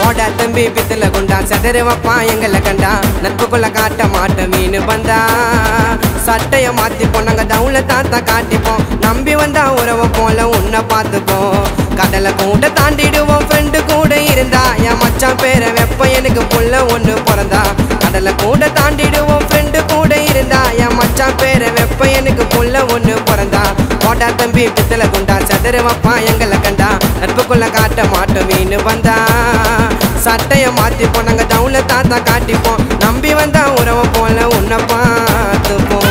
போடா தம்பி பித்தல குண்டா சதறு வைப்பான் எங்களை கண்டா நட்புக்குள்ள காட்ட மாட்டோம் மீன் வந்தா சட்டைய மாத்தி போனாங்க டவுல தாத்தா காட்டிப்போம் நம்பி வந்தா உறவை போல உன்னை பார்த்துப்போம் கடலை கூட தாண்டிடுவோம் ஃப்ரெண்டு கூட இருந்தா என் மச்சான் பேரை வெப்ப எனக்கு புள்ள ஒண்ணு பிறந்தா கடலை கூட தாண்டிடுவோம் ஃப்ரெண்டு கூட இருந்தா என் மச்சான் பேரை வெப்ப எனக்கு புள்ள ஒண்ணு பிறந்தா போடா தம்பி பித்தல குண்டா சதுர வைப்பான் எங்களை கண்டா நட்புக்குள்ள காட்ட மாட்டோம் மீன் வந்தா சட்டைய மாத்தி போனாங்க டவுல தாத்தா காட்டிப்போம் நம்பி வந்தா உறவை போல உன்னை பார்த்துப்போம்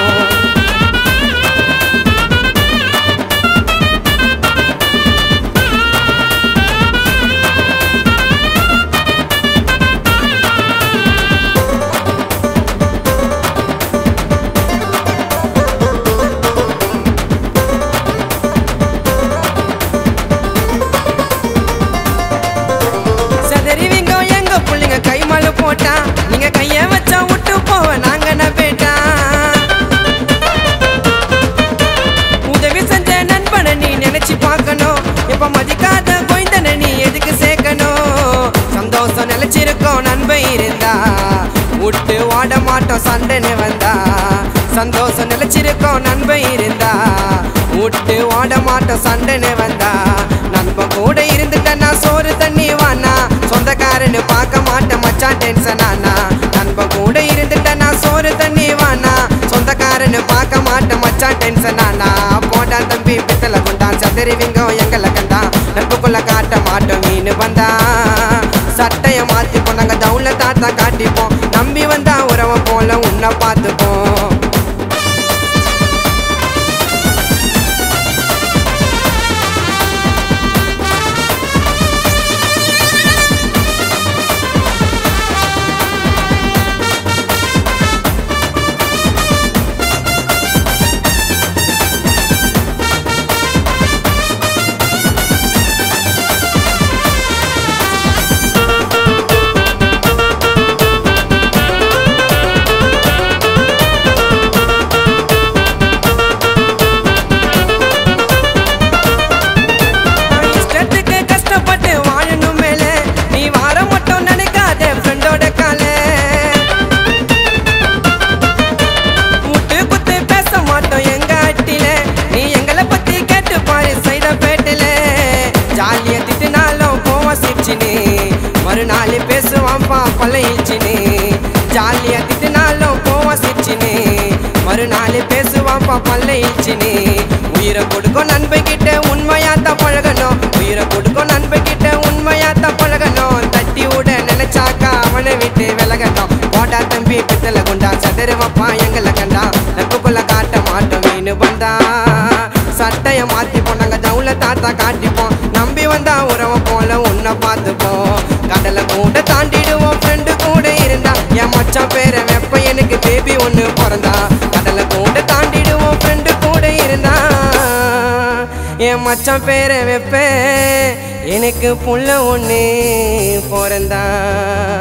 செதறிவிங்க எங்க புள்ளைங்க கை மாலு போட்டா நீங்க கைய வச்சா விட்டு போவ நாங்க நம்பேட்டா உதவி செஞ்ச நண்பனை நீ நினைச்சு பார்க்கணும் இப்ப மதிக்காத கொய்ந்தனை நீ எதுக்கு சேர்க்கணும் சந்தோஷம் நிலைச்சிருக்கோம் நண்பன் இருந்தா விட்டு ஓட மாட்டோம் சண்டைன்னு வந்தா சந்தோஷம் நிலைச்சிருக்கோம் நண்பன் இருந்தா விட்டு ஓட மாட்டோம் சண்டைன்னு வந்தா நண்பன் கூட இருந்துட்டேன்னா சோறு தண்ணி வானா சொந்தக்காரன்னு பார்க்க மாட்டேன் மச்சான் டென்ஷன் ஆனா நண்பன் கூட இருந்துட்டேன்னா சோறு தண்ணி வானா சொந்தக்காரன்னு பார்க்க மாட்டேன் மச்சான் டென்ஷன் ஆனா போடா தம்பி பித்தல கொண்டான் சதறிவிங்க எங்களை கண்டா நட்புக்குள்ள காட்ட மாட்டோம் மீன் வந்தா சட்டைய மாத்தி போனாங்க டவுல தாத்தா காட்டிப்போம் நம்பி வந்தா உறவை போல உன்னை பார்த்துப்போம் இஷ்டத்துக்கு கஷ்டப்பட்டு வாழணும் மேல நீ வார மட்டும் நினைக்காத ஃப்ரெண்டோட கால முட்டு குத்து பேச மாட்டோம் எங்க அட்டில நீ எங்களை பத்தி கேட்டு பாரு சைத பேட்டில ஜாலியா திட்டுனாலும் போவோம் சிரிச்சினு மறுநாள் பேசுவான் பா பழையிச்சினு ஜாலியா திட்டுனாலும் போவோம் சிரிச்சினு மறுநாள் பேசுவான் பா பழையிச்சினு உயிரை கொடுக்கும் நண்பன் கிட்ட உண்மையாத்தான் பழகணும் உயிரை கொடுக்கும் நண்பன் கிட்ட உண்மையாத்தான் பழகணும் தட்டி விட நினைச்சாக்கா அவனை விட்டு விலகட்டும் போடா தம்பி பித்தல குண்டா சதறு வைப்பான் எங்களை கண்டா நட்புக்குள்ள காட்ட மாட்டோம் மீன் வந்தா சட்டைய மாத்தி போனாங்க ஜவுல தாத்தா காட்டிப்போம் நம்பி வந்தா உறவை போல உன்னை பார்த்துப்போம் கடலை கூட தாண்டிடுவோம் ஃப்ரெண்டு கூட இருந்தா என் மச்சான் பேரை வெப்ப எனக்கு பேபி ஒன்று பிறந்தா கடலை கூட தாண்டிடுவோம் ஃப்ரெண்டு கூட இருந்தா என் மச்சான் பேரை வைப்பேன் எனக்கு புள்ள ஒன்று பிறந்தா